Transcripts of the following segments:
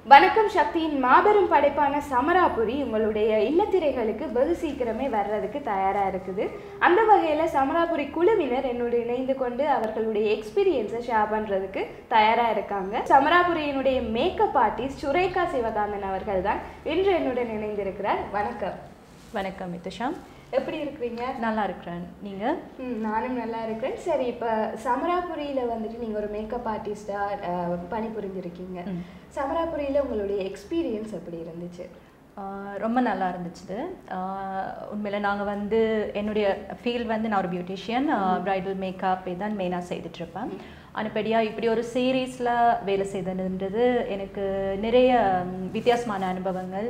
வணக்கம் சக்தியின் மாபெரும் படைப்பான சமராபுரி உங்களுடைய இல்லத்திரைகளுக்கு வெகு சீக்கிரமே வர்றதுக்கு தயாராக இருக்குது அந்த வகையில் சமராபுரி குழுவினர் என்னோடு இணைந்து கொண்டு அவர்களுடைய எக்ஸ்பீரியன்ஸை ஷேர் பண்ணுறதுக்கு தயாராக இருக்காங்க சமராபுரியினுடைய மேக்கப் ஆர்டிஸ்ட் சுரேகா சிவகாந்தன் அவர்கள் தான் இன்று என்னுடன் இணைந்திருக்கிறார் வணக்கம் வணக்கம் மித்துஷா எப்படி இருக்கிறீங்க நல்லா இருக்கிறேன் நீங்கள் ம், நானும் நல்லா இருக்கிறேன் சரி இப்போ சமராபுரியில் வந்துட்டு நீங்கள் ஒரு மேக்கப் ஆர்டிஸ்டாக பணிபுரிஞ்சிருக்கீங்க சமராபுரியில் உங்களுடைய எக்ஸ்பீரியன்ஸ் எப்படி இருந்துச்சு ரொம்ப நல்லா இருந்துச்சு உண்மையில் நாங்கள் வந்து என்னுடைய ஃபீல்ட் வந்து நான் ஒரு பியூட்டிஷியன் ப்ரைடல் மேக்கப் இதான் மெயினாக செய்துட்ருப்பேன் அனுப்படியாக இப்படி ஒரு சீரீஸில் வேலை செய்ததுன்றது எனக்கு நிறைய ம், வித்தியாசமான அனுபவங்கள்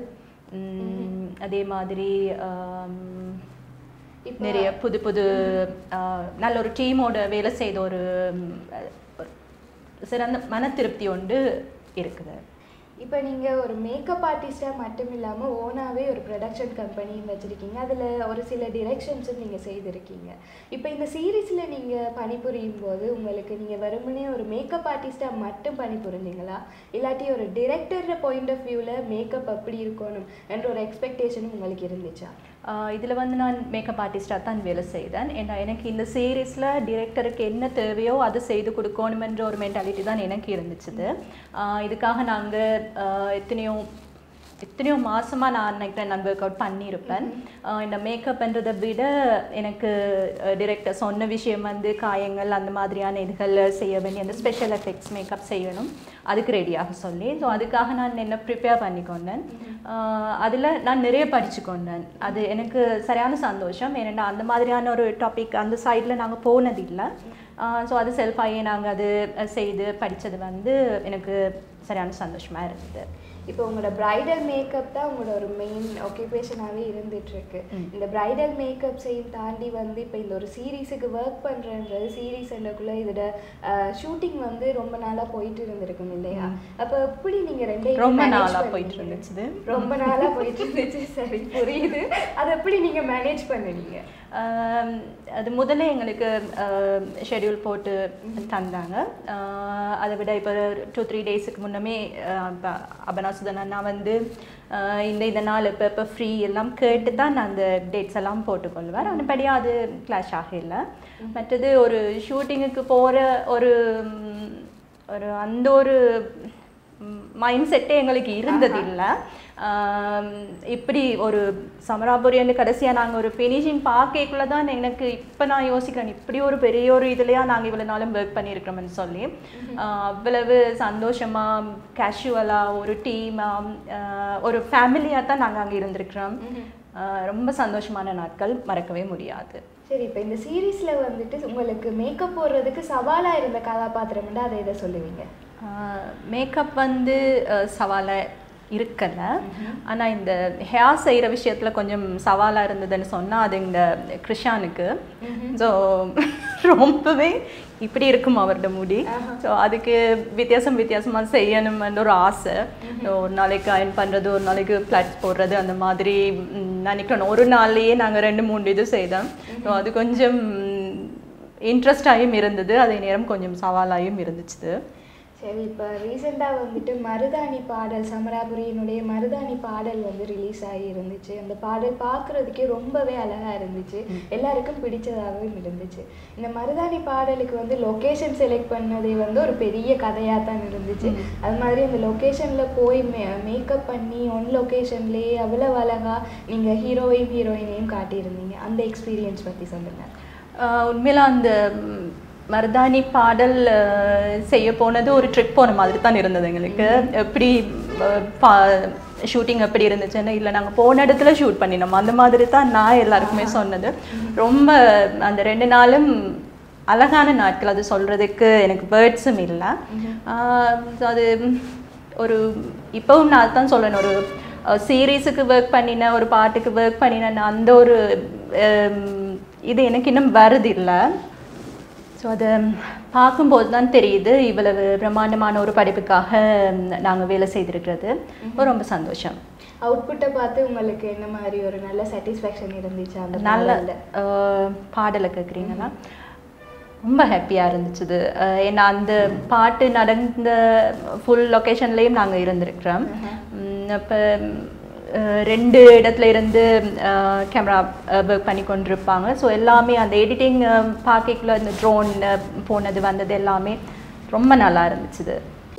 ம், அதே மாதிரி ஆம், இப்ப- நிறைய புது புது ஆ, நல்ல ஒரு டீமோட வேலை செய்த ஒரு ம், ஒரு சிறந்த மன திருப்தி ஒன்று இருக்குது இப்போ நீங்கள் ஒரு மேக்கப் ஆர்டிஸ்டாக மட்டும் இல்லாமல் ஓனாகவே ஒரு ப்ரொடக்ஷன் கம்பெனியும் வச்சுருக்கீங்க அதில் ஒரு சில டிரெக்ஷன்ஸும் நீங்கள் செய்திருக்கீங்க இப்போ இந்த சீரீஸில் நீங்கள் பணிபுரியும் போது உங்களுக்கு நீங்கள் வெறுமனே ஒரு மேக்கப் ஆர்டிஸ்டாக மட்டும் பணிபுரிஞ்சீங்களா இல்லாட்டி ஒரு டிரெக்டர் பாயிண்ட் ஆஃப் வியூவில் மேக்கப் அப்படி இருக்கணும் என்ற ஒரு எக்ஸ்பெக்டேஷனும் உங்களுக்கு இருந்துச்சா இதில் வந்து நான் மேக்கப் ஆர்டிஸ்டாக தான் வேலை செய்தேன் ஏன்னா எனக்கு இந்த சீரீஸில் டிரெக்டருக்கு என்ன தேவையோ அது செய்து கொடுக்கணுமென்ற ஒரு மென்டாலிட்டி தான் எனக்கு இருந்துச்சுது ஆஹ் இதுக்காக நாங்கள் எத்தனையோ எத்தனையோ மாசமாக நான் நினைக்கிறேன் நான் ஒர்க் அவுட் பண்ணியிருப்பேன் ஆஹ் இந்த மேக்கப்ன்றதை விட எனக்கு டிரெக்டர் சொன்ன விஷயம் வந்து காயங்கள் அந்த மாதிரியான இதுகள் செய்ய வேண்டிய அந்த ஸ்பெஷல் எஃபெக்ட்ஸ் மேக்கப் செய்யணும் அதுக்கு ரெடியாக சொல்லி ஸோ அதுக்காக நான் என்ன ப்ரிப்பேர் பண்ணிக்கொண்டேன் அதில் நான் நிறைய படிச்சுக்கொண்டேன் அது எனக்கு சரியான சந்தோஷம் ஏன்னா அந்த மாதிரியான ஒரு டாபிக் அந்த சைடில் நாங்கள் போனதில்லை ஸோ அது செல்ஃபாயே நாங்கள் அது செய்து படித்தது வந்து எனக்கு சரியான சந்தோஷமாக இருந்தது இப்போ உங்களோட பிரைடல் மேக்கப் தான் உங்களோட ஒரு மெயின் ஆக்குபேஷனாகவே இருந்துகிட்ருக்கு இந்த பிரைடல் மேக்கப் செய்யும் தாண்டி வந்து இப்போ இந்த ஒரு சீரீஸுக்கு ஒர்க் பண்ணுறன்றது சீரீஸ் என்றக்குள்ளே இதோட ஷூட்டிங் வந்து ரொம்ப நாளாக போயிட்டு இருந்திருக்கும் இல்லையா அப்போ எப்படி நீங்கள் ரெண்டையும் ரொம்ப manage நாளா பண்ணீங்க? போயிட்டு இருந்துச்சு. ரொம்ப நாளாக போயிட்டு இருந்துச்சு சரி புரியுது அதை எப்படி நீங்கள் மேனேஜ் பண்ணுவீங்க ஆம், அது முதல்ல எங்களுக்கு ஷெட்யூல் போட்டு தந்தாங்க ஆஹ் அதை விட இப்போ டூ த்ரீ டேஸுக்கு முன்னமே அபனாசுதன் அண்ணா வந்து ஆஹ் இந்த இந்த நாள் இப்போ இப்போ ஃப்ரீ எல்லாம் கேட்டு தான் நான் அந்த டேட்ஸ் எல்லாம் போட்டுக்கொள்வேன் அதுபடியாக அது கிளாஷ் ஆகல மற்றது ஒரு ஷூட்டிங்குக்கு போகிற ஒரு ம், ஒரு அந்த ஒரு மைண்ட் செட்டே எங்களுக்கு இருந்ததில்லை ஆம், இப்படி ஒரு சமராபுரியன்னு கடைசியாக நாங்கள் ஒரு ஃபினிஷிங் பார்க்கக்குள்ள தான் எனக்கு இப்போ நான் யோசிக்கிறேன் இப்படி ஒரு பெரிய ஒரு இதுலையா நாங்கள் இவ்வளோ நாளும் ஒர்க் பண்ணியிருக்கிறோம்னு சொல்லி ஆஹ், அவ்வளவு சந்தோஷமாக கேஷுவலாக ஒரு டீமாக ஒரு ஃபேமிலியாக தான் நாங்கள் அங்கே இருந்திருக்கிறோம் ஆஹ், ரொம்ப சந்தோஷமான நாட்கள் மறக்கவே முடியாது சரி இப்போ இந்த சீரீஸில் வந்துட்டு உங்களுக்கு மேக்கப் போடுறதுக்கு சவாலாக இருந்த கதாபாத்திரம்னா அதை இதை சொல்லுவீங்க மேக்கப் வந்து சவாலாக இருக்கல ஆனால் இந்த ஹேர் செய்கிற விஷயத்தில் கொஞ்சம் சவாலாக இருந்ததுன்னு சொன்னால் அது இந்த கிருஷானுக்கு ஸோ ரொம்பவே இப்படி இருக்கும் அவரோட முடி ஸோ அதுக்கு வித்தியாசம் வித்தியாசமாக செய்யணும்னு ஒரு ஆசை ஒரு நாளைக்கு அயன் பண்ணுறது ஒரு நாளைக்கு ஃப்ளட்ஸ் போடுறது அந்த மாதிரி ம், நினைக்கிறோம் ஒரு நாள்லேயே நாங்கள் ரெண்டு மூணு இது செய்தோம் ஸோ அது கொஞ்சம் இன்ட்ரெஸ்டாயும் இருந்தது அதே நேரம் கொஞ்சம் சவாலாயும் இருந்துச்சு சரி இப்போ ரீசெண்டாக வந்துட்டு மருதாணி பாடல் சமராபுரியினுடைய மருதாணி பாடல் வந்து ரிலீஸ் ஆகி இருந்துச்சு அந்த பாடல் பார்க்குறதுக்கே ரொம்பவே அழகாக இருந்துச்சு எல்லாருக்கும் பிடிச்சதாகவும் இருந்துச்சு இந்த மருதாணி பாடலுக்கு வந்து லொக்கேஷன் செலக்ட் பண்ணதே வந்து ஒரு பெரிய கதையாக தான் இருந்துச்சு அது மாதிரி அந்த லொக்கேஷனில் போய் மே மேக்கப் பண்ணி ஒன் லொக்கேஷன்லேயே அவ்வளோ அழகாக நீங்கள் ஹீரோவையும் ஹீரோயினையும் காட்டியிருந்தீங்க அந்த எக்ஸ்பீரியன்ஸ் பற்றி சொல்லுங்கள் ஆஹ் உண்மையில அந்த ம், மருதாணி பாடல் ஆஹ், செய்ய போனது ஒரு ட்ரிப் போன மாதிரி தான் இருந்தது எங்களுக்கு எப்படி ஷூட்டிங் எப்படி இருந்துச்சுன்னு இல்லை நாங்கள் போன இடத்துல ஷூட் பண்ணினோம் அந்த மாதிரி தான் நான் எல்லாருக்குமே சொன்னது ரொம்ப அந்த ரெண்டு நாளும் அழகான நாட்கள் அது சொல்கிறதுக்கு எனக்கு வேர்ட்ஸும் இல்லை ஸோ அது ஒரு இப்போவும் நான் தான் சொல்லணும் ஒரு சீரீஸுக்கு ஒர்க் பண்ணின ஒரு பாட்டுக்கு ஒர்க் பண்ணின அந்த ஒரு ஹம், இது எனக்கு இன்னும் வருதில்லை ஸோ அதை பார்க்கும்போது தான் தெரியுது இவ்வளவு பிரம்மாண்டமான ஒரு படிப்புக்காக நாங்கள் வேலை செய்திருக்கிறது ரொம்ப சந்தோஷம் அவுட்புட்டை பார்த்து உங்களுக்கு என்ன மாதிரி ஒரு நல்ல சாட்டிஸ்ஃபேக்ஷன் இருந்துச்சு அந்த நல்ல பாடல்ல? அஹ், பாடலை கேட்குறீங்களா ரொம்ப ஹாப்பியாக இருந்துச்சு இது. அஹ் ஏன்னா அந்த பாட்டு நடந்த ஃபுல் லொக்கேஷன்லேயும் நாங்கள் இருந்திருக்கிறோம் அப்போ ரெண்டு இடத்துல இருந்து கேமரா ஒர்க் பண்ணி கொண்டிருப்பாங்க ஸோ எல்லாமே அந்த எடிட்டிங் பார்க்கக்குள்ள இந்த ட்ரோன் போனது வந்தது எல்லாமே ரொம்ப நல்லா இருந்துச்சு இது.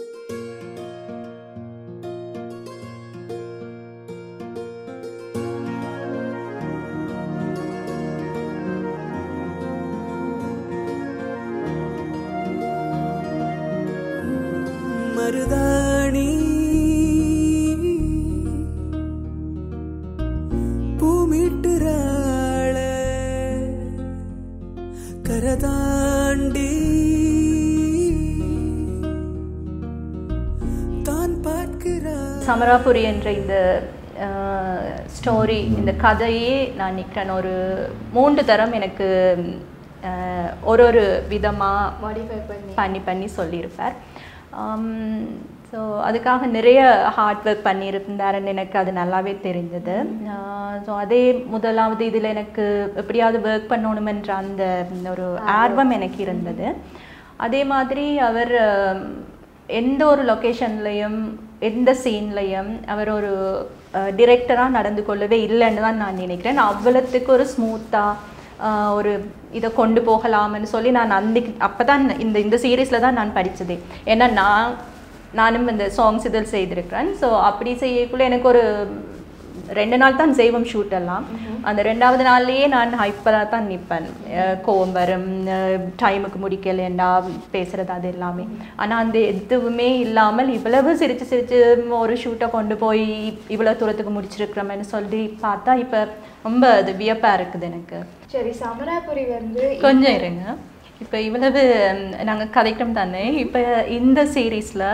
மருதாணி பூமிட்டுறாள கரதாண்டி தான் பார்க்கிறாள் சமராபுரி என்ற இந்த ஸ்டோரி இந்த கதையே நான் நிற்கிறேன் ஒரு மூன்று தரம் எனக்கு அஹ், ஒரு ஒரு விதமாக மாடிஃபை பண்ணி பண்ணி பண்ணி சொல்லியிருப்பார் ஸோ அதுக்காக நிறைய ஹார்ட் ஒர்க் பண்ணியிருந்தாருன்னு எனக்கு அது நல்லாவே தெரிஞ்சது ஸோ அதே முதலாவது இதில் எனக்கு எப்படியாவது ஒர்க் பண்ணணுமென்ற அந்த ஒரு ஆர்வம் எனக்கு இருந்தது அதே மாதிரி அவர் அஹ், எந்த ஒரு லொக்கேஷன்லையும் எந்த சீன்லையும் அவர் ஒரு டிரெக்டராக நடந்து கொள்ளவே இல்லைன்னு தான் நான் நினைக்கிறேன் அவ்வளோத்துக்கு ஒரு ஸ்மூத்தாக ஆஹ் ஒரு இதை கொண்டு போகலாம்னு சொல்லி நான் அன்னைக்கு அப்போ தான் இந்த இந்த சீரீஸில் தான் நான் படித்ததே ஏன்னா நான் நானும் இந்த சாங்ஸ் இதில் செய்திருக்கிறேன் ஸோ அப்படி செய்யக்குள்ள எனக்கு ஒரு ரெண்டு நாள் தான் செய்வோம் ஷூட் எல்லாம் அந்த ரெண்டாவது நாள்லயே நான் ஹைப்பராக தான் நிற்பேன் கோவம் வரும் டைமுக்கு முடிக்கலைண்டா பேசுறது அது எல்லாமே ஆனால் அந்த எதுவுமே இல்லாமல் இவ்வளவு சிரிச்சு சிரிச்சு ஒரு ஷூட்டை கொண்டு போய் இவ்வளோ தூரத்துக்கு முடிச்சிருக்கிறோமேன்னு சொல்லி பார்த்தா இப்போ ரொம்ப அது வியப்பாக இருக்குது எனக்கு சரி சமராபுரி வந்து கொஞ்சம் இருங்க இப்போ இவ்வளவு நாங்கள் கதைக்கிறோம் தானே இப்போ இந்த சீரீஸில்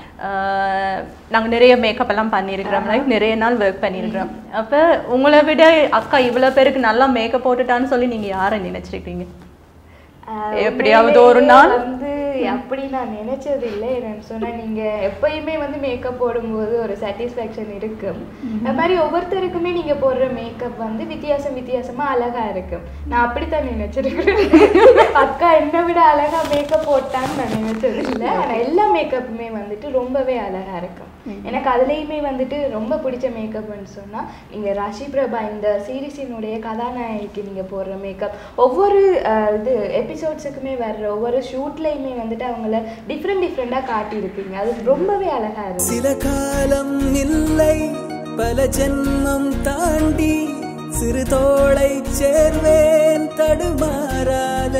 நாங்கள் நிறைய மேக்கப் எல்லாம் பண்ணியிருக்கிறோம் லைக் நிறைய நாள் ஒர்க் பண்ணியிருக்கிறோம் அப்போ உங்களை விட அக்கா இவ்வளோ பேருக்கு நல்லா மேக்கப் போட்டுட்டான்னு சொல்லி நீங்கள் யாரை நினைச்சிருக்கீங்க ஆஹ் எப்படியாவது உண்மையிலேயே ஒரு நாள்? வந்து அப்படி நான் நினைச்சது இல்லை என்னன்னு சொன்னா நீங்க எப்பயுமே வந்து மேக்கப் போடும்போது ஒரு சாட்டிஸ்ஃபேக்ஷன் இருக்கும் அது மாதிரி ஒவ்வொருத்தருக்குமே நீங்க போடுற மேக்கப் வந்து வித்தியாசம் வித்தியாசமா அழகா இருக்கும் நான் அப்படித்தான் நினைச்சிருக்கிறேன் அக்கா என்னை விட அழகா மேக்கப் போட்டான்னு நான் நினைச்சது இல்லை ஆனா எல்லா மேக்கப்புமே வந்துட்டு ரொம்பவே அழகா இருக்கும் எனக்கு அதுலேயுமே வந்துட்டு ரொம்ப பிடிச்ச மேக்கப்னு சொன்னா நீங்க ராஷி பிரபா இந்த சீரீஸினுடைய கதாநாயகிக்கு நீங்க போடுற மேக்கப் ஒவ்வொரு அஹ், இது எபிசோட்ஸுக்குமே வர்ற ஒவ்வொரு ஷூட்லையுமே வந்துட்டு அவங்கள டிஃப்ரெண்ட் டிஃப்ரெண்டாக காட்டியிருப்பீங்க அது ரொம்பவே அழகா இருக்கு சில காலம் இல்லை பல ஜென்மம் தாண்டி சிறு தோளை சேர்வேன் தடுமாறாத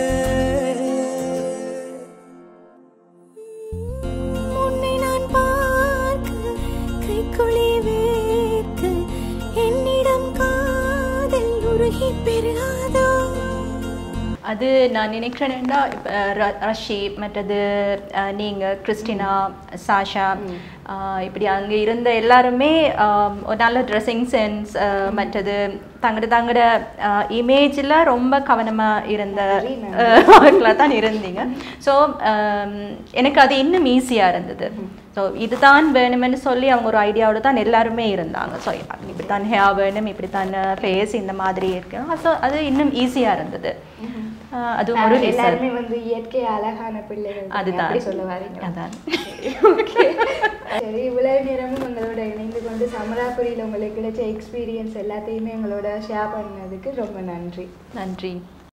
உன்னை நான் பார்க்க கைக்குழி வேர்க்க என்னிடம் காதல் உருகி பெருகாதோ அது நான் நினைக்கிறேன்னா இப்போ ரஷி மற்றது அஹ், நீங்க கிறிஸ்டினா சாஷா அஹ், இப்படி அங்கே இருந்த எல்லாருமே ஆம், ஒரு நல்ல ட்ரெஸ்ஸிங் சென்ஸ் மற்றது தங்கட தங்கட இமேஜில் ரொம்ப கவனமாக இருந்த Very nice. ஆட்களாக தான் இருந்தீங்க ஸோ எனக்கு அது இன்னும் ஈஸியாக இருந்தது ஸோ இதுதான் வேணுமென்னு சொல்லி அவங்க ஒரு ஐடியாவோட தான் எல்லாருமே இருந்தாங்க ஸோ இப்படி தான் ஹேர் வேணும் இப்படி தான் ஃபேஸ் இந்த மாதிரி இருக்கு ஸோ அது இன்னும் ஈஸியாக இருந்தது அஹ் அது ஒரு நாங்க reason. எல்லாருமே வந்து இயற்கை அழகான பிள்ளைகள் தானே, அதுதான் அப்படி சொல்ல வரீங்க அதான் ஓகே சரி இவ்வளவு நேரமும் உங்களோட இணைந்து கொண்டு சமராபுரியில் உங்களுக்கு கிடைச்ச எக்ஸ்பீரியன்ஸ் எல்லாத்தையுமே எங்களோட ஷேர் பண்ணதுக்கு ரொம்ப நன்றி நன்றி